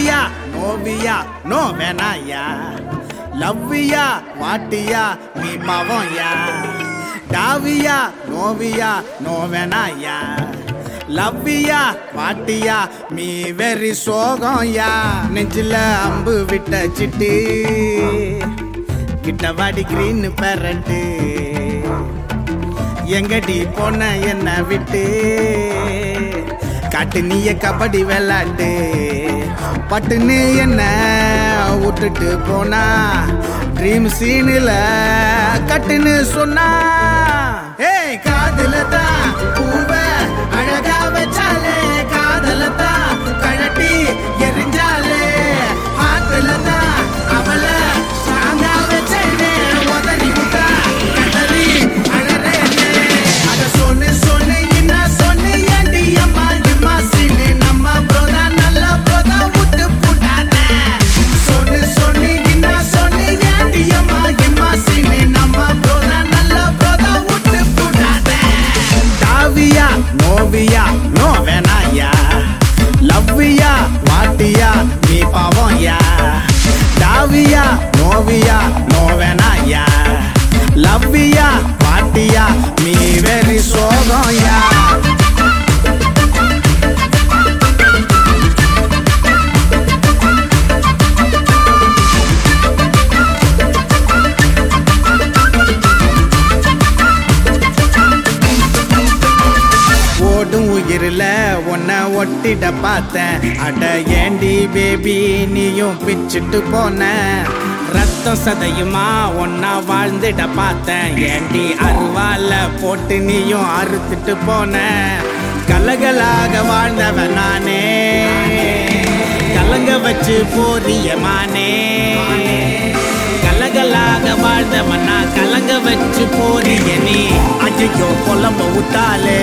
லவ்வியா நோவியா no வேணாயா லவ்வியா வாட்டியா நீ பாவம்யா டாவியா நோவியா no வேணாயா லவ்வியா பாட்டியா me வெறி சோகம்யா நெஞ்சில அம்பு விட்ட சிட்டு கிட்ட வாடி கிரீன் பெரட்டு எங்கடி போன என்ன விட்டு காட்டு நீய கபடி விளாட்டு பட்டுன்னு என்ன விட்டுட்டு போனா ட்ரீம் சீனில் கட்டுன்னு சொன்னா ஏய் காதுல தான் பூவ அழகா வச்சாலே காதல தான் கழட்டி எரிஞ்சாலே ஆத்துல தான் அவளை சாங்கா வச்சேனே உதறி விட்டா கதறி அழறேனே அத சொன்னு சொன்னு என்ன சொன்னு ஏண்டி அம்மா இம்மா சீனு நம்ம போதா நல்ல போதா விட்டு போட்டானே சொன்னு சொன்னு என்ன சொன்னு ஏண்டி அம்மா இம்மா சீனு நம்ம போதா நல்ல போதா விட்டு போட்டானே டாவியா நோவியா நோ வேணாயா லவ்வியா வாட்டியா நீ பாவம் யா டாவியா நோவியா நோ வேணாயா லவ்வியா வாட்டியா நீ வெறி சோகம் யா ஓடும் உயிரில் உன்னை ஒட்டிட பார்த்தேன் அட ஏண்டி பேபி நீயும் பிச்சுட்டு போன ரத்தம் சதையுமா ஒன்னா வாழ்ந்துட பார்த்தேன் ஏண்டி அருவால போட்டு நீயும் அறுத்துட்டு போன கலகலாக வாழ்ந்தவன் நானே கலங்க வச்சு போறியமானே கலகலாக வாழ்ந்தவன் நான் கலங்க வச்சு போறிய நீ ஐயோ புலம்ப விட்டாலே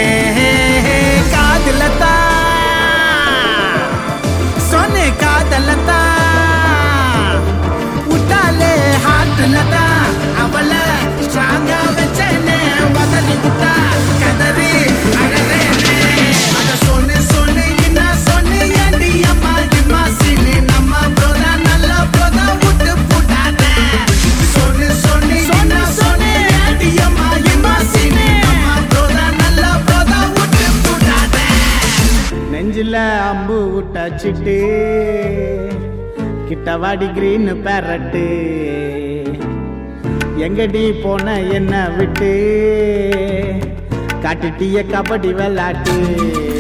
காதல தான் சொன்ன காதல தான் விட்டாலே ஹார்ட்ல தான் அவளை ஸ்ட்ராங்கா வச்சேனே வதறி விட்டா கதறி அழறேனே அத சொன்னு சொன்னு என்ன சொன்னு ஏண்டி அம்மா இம்மா சீனு நம்ம போதா நல்ல போதா விட்டு போட்டானே சொன்னு சொன்னு என்ன சொன்னு ஏண்டி அம்மா இம்மா சீனு நம்ம போதா நல்ல போதா விட்டு போட்டானே நெஞ்சில அம்பு விட்டாச்சிட்டு கிட்ட வாடி கிரீன் பேரட்டு எங்கடி போன என்ன விட்டு காட்டுட்டிய கபடி விளாட்டு